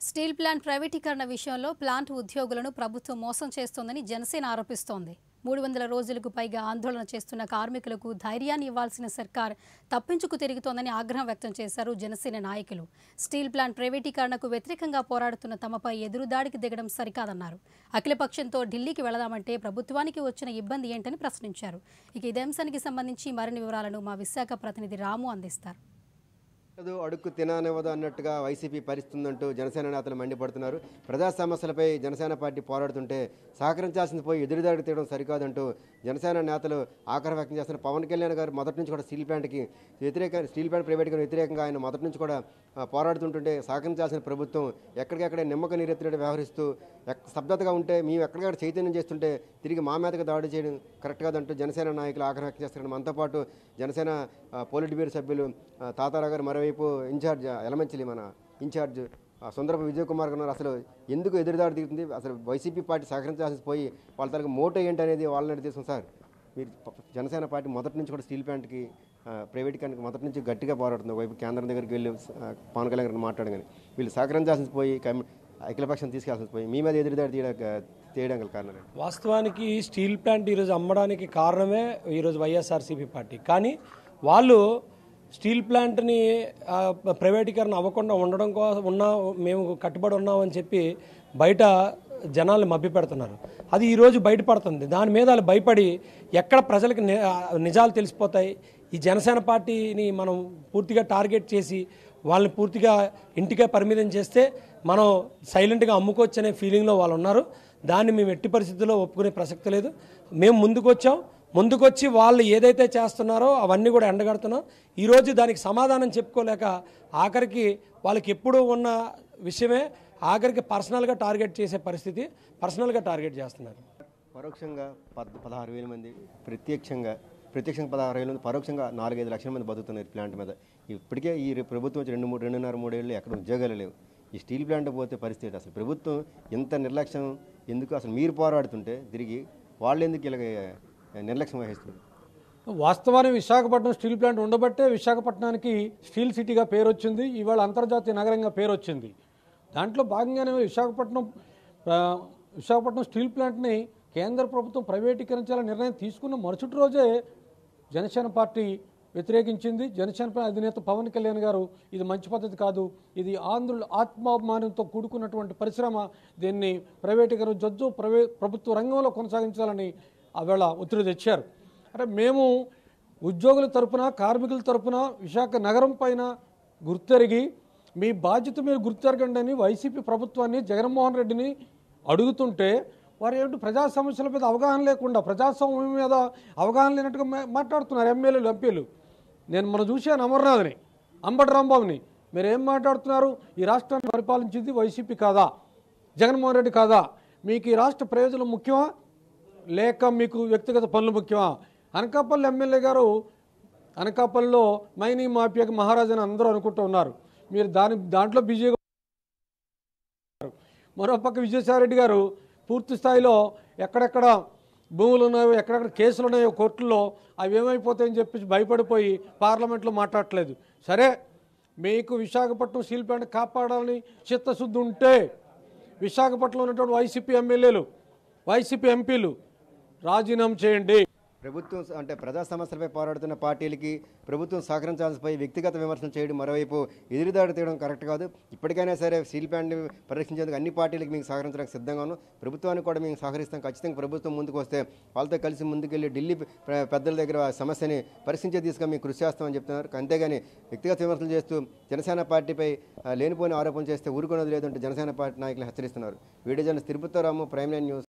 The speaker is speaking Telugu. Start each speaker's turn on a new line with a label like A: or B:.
A: స్టీల్ ప్లాంట్ ప్రైవేటీకరణ విషయంలో ప్లాంట్ ఉద్యోగులను ప్రభుత్వం మోసం చేస్తోందని జనసేన ఆరోపిస్తోంది మూడు వందల రోజులకు పైగా ఆందోళన చేస్తున్న కార్మికులకు ధైర్యాన్ని ఇవ్వాల్సిన సర్కార్ తప్పించుకు తిరుగుతోందని ఆగ్రహం వ్యక్తం చేశారు జనసేన నాయకులు స్టీల్ ప్లాంట్ ప్రైవేటీకరణకు వ్యతిరేకంగా పోరాడుతున్న తమపై ఎదురుదాడికి దిగడం సరికాదన్నారు అఖిలపక్షంతో ఢిల్లీకి వెళదామంటే ప్రభుత్వానికి వచ్చిన ఇబ్బంది ఏంటని ప్రశ్నించారు ఇక ఇదే అంశానికి సంబంధించి మరిన్ని వివరాలను మా విశాఖ ప్రతినిధి రాము అందిస్తారు
B: లేదు అడుక్కు తిననివ్వదు అన్నట్టుగా వైసీపీ పరిస్తుందంటూ జనసేన నేతలు మండిపడుతున్నారు ప్రజా సమస్యలపై జనసేన పార్టీ పోరాడుతుంటే సహకరించాల్సింది పోయి ఎదురుదాడికి తీయడం సరికాదంటూ జనసేన నేతలు ఆగ్రహం వ్యక్తం చేస్తున్నారు పవన్ కళ్యాణ్ గారు మొదటి నుంచి కూడా స్టీల్ ప్లాంట్కి వ్యతిరేక స్టీల్ ప్లాంట్ ప్రైవేట్గా వ్యతిరేకంగా ఆయన మొదటి నుంచి కూడా ఆ, పోరాడుతుంటుంటే సహకరించాల్సిన ప్రభుత్వం ఎక్కడికక్కడే నిమ్మక నీరెత్తినట్టు వ్యవహరిస్తూ ఎక్- స్తబ్దతగా ఉంటే మేము ఎక్కడికక్కడ చైతన్యం చేస్తుంటే తిరిగి మా మీదకి దాడి చేయడం కరెక్ట్ కాదంటూ జనసేన నాయకులు ఆగ్రహం వ్యక్తం చేస్తున్నారు మనతో పాటు జనసేన ఆ, పోలిట్ బ్యూరో సభ్యులు ఆ, తాతారావు గారు మరోవైపు ఇన్ఛార్జ్ ఎలమంచిలి మన ఇన్ఛార్జ్ ఆ, సుందరపు విజయ్ కుమార్ గారు ఉన్నారు. అసలు ఎందుకు ఎదురుదాడి దిగుతుంది అసలు వైసీపీ పార్టీ సహకరించాల్సి పోయి వాళ్ళ తనకు మోటో ఏంటి అనేది వాళ్ళని తెలుసు సార్ మీరు ప- జనసేన పార్టీ మొదటి నుంచి కూడా స్టీల్ ప్లాంట్కి ప్రైవేటీకరణకి మొదటి నుంచి గట్టిగా పోరాడుతుంది వైపు కేంద్రం దగ్గరికి వెళ్ళి ఆ, పవన్ కళ్యాణ్ గారిని మాట్లాడడం కానీ వీళ్ళు సహకరించాల్సి పోయి కమి అఖిలపక్షం తీసుకెళ్లాల్సి పోయి మీ మీద ఎదురుదాడి తీయడం తీయడం గల కారణం ఏంటి?
C: వాస్తవానికి స్టీల్ ప్లాంట్ ఈరోజు అమ్మడానికి కారణమే ఈరోజు వైఎస్ఆర్సీపీ పార్టీ కానీ వాళ్ళు స్టీల్ ప్లాంట్ని ఆ, ప్రైవేటీకరణ అవ్వకుండా ఉండడం కోసం ఉన్నా మేము కట్టుబడి ఉన్నామని చెప్పి బయట జనాల్ని మభ్య పెడుతున్నారు అది ఈరోజు బయటపడుతుంది దాని మీద వాళ్ళు భయపడి ఎక్కడ ప్రజలకు ని- ఆ, నిజాలు తెలిసిపోతాయి ఈ జనసేన పార్టీని మనం పూర్తిగా టార్గెట్ చేసి వాళ్ళని పూర్తిగా ఇంటికే పరిమితం చేస్తే మనం సైలెంట్గా అమ్ముకోవచ్చు అనే ఫీలింగ్లో వాళ్ళు ఉన్నారు దాన్ని మేము ఎట్టి పరిస్థితుల్లో ఒప్పుకునే ప్రసక్తి లేదు మేము ముందుకు వచ్చాం ముందుకొచ్చి వాళ్ళు ఏదైతే చేస్తున్నారో అవన్నీ కూడా ఎండగడుతున్నాం ఈరోజు దానికి సమాధానం చెప్పుకోలేక ఆఖరికి వాళ్ళకి ఎప్పుడూ ఉన్న విషయమే ఆఖరికి పర్సనల్గా టార్గెట్ చేసే పరిస్థితి పర్సనల్గా టార్గెట్ చేస్తున్నారు
B: పరోక్షంగా పద్ పదహారు వేల మంది ప్రత్యక్షంగా ప్రత్యక్షంగా పదహారు వేల మంది పరోక్షంగా నాలుగైదు లక్షల మంది బతుకుతున్నారు ఈ ప్లాంట్ మీద ఇప్పటికే ఈ రే- ప్రభుత్వం వచ్చి రెండు మూడు రెండున్నర మూడేళ్ళు ఎక్కడ ఉద్యోగాలు లేవు ఈ స్టీల్ ప్లాంట్ పోతే పరిస్థితి అసలు ప్రభుత్వం ఎంత నిర్లక్ష్యం ఎందుకు అసలు మీరు పోరాడుతుంటే తిరిగి వాళ్ళు ఎందుకు ఇలాగ నిర్లక్ష్యం వహిస్తుంది
D: వాస్తవానికి విశాఖపట్నం స్టీల్ ప్లాంట్ ఉండబట్టే విశాఖపట్నానికి స్టీల్ సిటీగా పేరు వచ్చింది ఇవాళ అంతర్జాతీయ నగరంగా పేరు వచ్చింది దాంట్లో భాగంగానే విశాఖపట్నం ఆ, విశాఖపట్నం స్టీల్ ప్లాంట్ని కేంద్ర ప్రభుత్వం ప్రైవేటీకరించాలని నిర్ణయం తీసుకున్న మరుసటి రోజే జనసేన పార్టీ వ్యతిరేకించింది జనసేన పార్టీ అధినేత పవన్ కళ్యాణ్ గారు ఇది మంచి పద్ధతి కాదు ఇది ఆంధ్రుల ఆత్మాభిమానంతో కూడుకున్నటువంటి పరిశ్రమ దీన్ని ప్రైవేటీకరణ జడ్జు ప్రైవే ప్రభుత్వ రంగంలో కొనసాగించాలని ఆవేళ ఒత్తిడి తెచ్చారు అంటే మేము ఉద్యోగుల తరపున కార్మికుల తరపున విశాఖ నగరం పైన గుర్తెరిగి మీ బాధ్యత మీరు గుర్తెరగండి అని వైసీపీ ప్రభుత్వాన్ని జగన్మోహన్ రెడ్డిని అడుగుతుంటే వారు ఏమిటి ప్రజా సమస్యల మీద అవగాహన లేకుండా ప్రజాస్వామ్యం మీద అవగాహన లేనట్టుగా మా- మాట్లాడుతున్నారు ఎమ్మెల్యేలు ఎంపీలు నేను మనం చూశాను అమర్నాథ్ని అంబటి రాంబాబుని మీరు ఏం మాట్లాడుతున్నారు ఈ రాష్ట్రాన్ని పరిపాలించింది వైసీపీ కాదా జగన్మోహన్ రెడ్డి కాదా మీకు ఈ రాష్ట్ర ప్రయోజనం ముఖ్యమా లేక మీకు వ్యక్తిగత పనులు ముఖ్యమా అనకాపల్లి ఎమ్మెల్యే గారు అనకాపల్లిలో మైనింగ్ మాఫియాకి మహారాజని అందరూ అనుకుంటూ ఉన్నారు మీరు దాని దాంట్లో బిజీగా ఉన్నారు. మరోపక్క విజయసాయిరెడ్డి గారు పూర్తి స్థాయిలో ఎక్కడెక్కడ భూములు ఉన్నాయో ఎక్కడెక్కడ కేసులు ఉన్నాయో కోర్టుల్లో అవి ఏమైపోతాయని చెప్పి భయపడిపోయి పార్లమెంట్లో మాట్లాడట్లేదు సరే మీకు విశాఖపట్నం స్టీల్ ప్లాంట్ కాపాడాలని చిత్తశుద్ధి ఉంటే విశాఖపట్నంలో ఉన్నటువంటి వైసీపీ ఎమ్మెల్యేలు వైసీపీ ఎంపీలు రాజీనామా చేయండి
B: ప్రభుత్వం స- అంటే ప్రజా సమస్యలపై పోరాడుతున్న పార్టీలకి ప్రభుత్వం సహకరించాల్సిపై వ్యక్తిగత విమర్శలు చేయడం మరోవైపు ఎదురుదాడి తీయడం కరెక్ట్ కాదు ఇప్పటికైనా సరే స్టీల్ ప్లాంట్ పరిరక్షించేందుకు అన్ని పార్టీలకు మేము సహకరించడానికి సిద్ధంగా ఉన్నాం ప్రభుత్వానికి కూడా మేము సహకరిస్తాం ఖచ్చితంగా ప్రభుత్వం ముందుకు వస్తే వాళ్ళతో కలిసి ముందుకెళ్ళి ఢిల్లీ ప్ర- పెద్దల దగ్గర ఆ సమస్యని పరిశీలించే తీసుకొని మేము కృషి చేస్తామని చెప్తున్నారు అంతేగాని వ్యక్తిగత విమర్శలు చేస్తూ జనసేన పార్టీపై ఆ, లేనిపోయిన ఆరోపణలు చేస్తే ఊరుకున్నది లేదంటే జనసేన పార్టీ నాయకులు హెచ్చరిస్తున్నారు video journalist Tirupatiramu prime line news